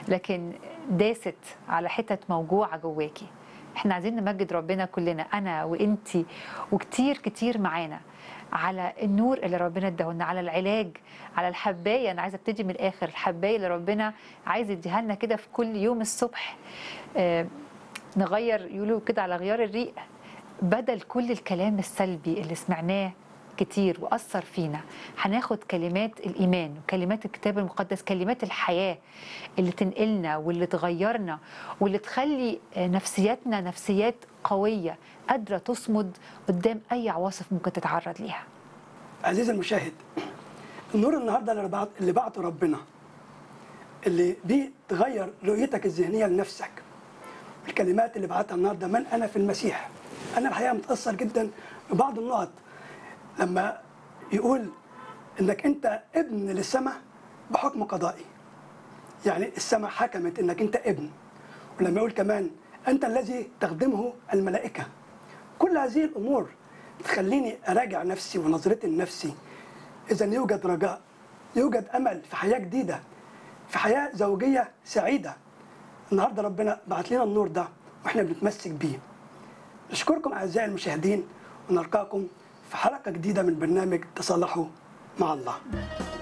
لكن داست على حتت موجوعه جواكي احنا عايزين نمجد ربنا كلنا انا وانتي وكتير كتير معانا على النور اللي ربنا اداهولنا على العلاج على الحبايه انا عايزه ابتدي من الاخر الحبايه اللي ربنا عايز يديها لنا كده في كل يوم الصبح آه نغير يقولوا كده على غيار الريق بدل كل الكلام السلبي اللي سمعناه كتير وأثر فينا هناخد كلمات الإيمان وكلمات الكتاب المقدس كلمات الحياة اللي تنقلنا واللي تغيرنا واللي تخلي نفسياتنا نفسيات قوية قادرة تصمد قدام أي عواصف ممكن تتعرض ليها عزيزي المشاهد النور النهارده اللي بعت اللي بعته ربنا اللي بيه تغير رؤيتك الذهنيه لنفسك الكلمات اللي بعتها النهارده من انا في المسيح انا الحقيقه متاثر جدا ببعض النقط لما يقول انك انت ابن للسماء بحكم قضائي يعني السماء حكمت انك انت ابن ولما يقول كمان انت الذي تخدمه الملائكه كل هذه الامور تخليني اراجع نفسي ونظرتي لنفسي اذا يوجد رجاء يوجد امل في حياه جديده في حياه زوجيه سعيده النهارده ربنا بعت لنا النور ده واحنا بنتمسك بيه نشكركم اعزائي المشاهدين ونلقاكم في حلقه جديده من برنامج تصالحوا مع الله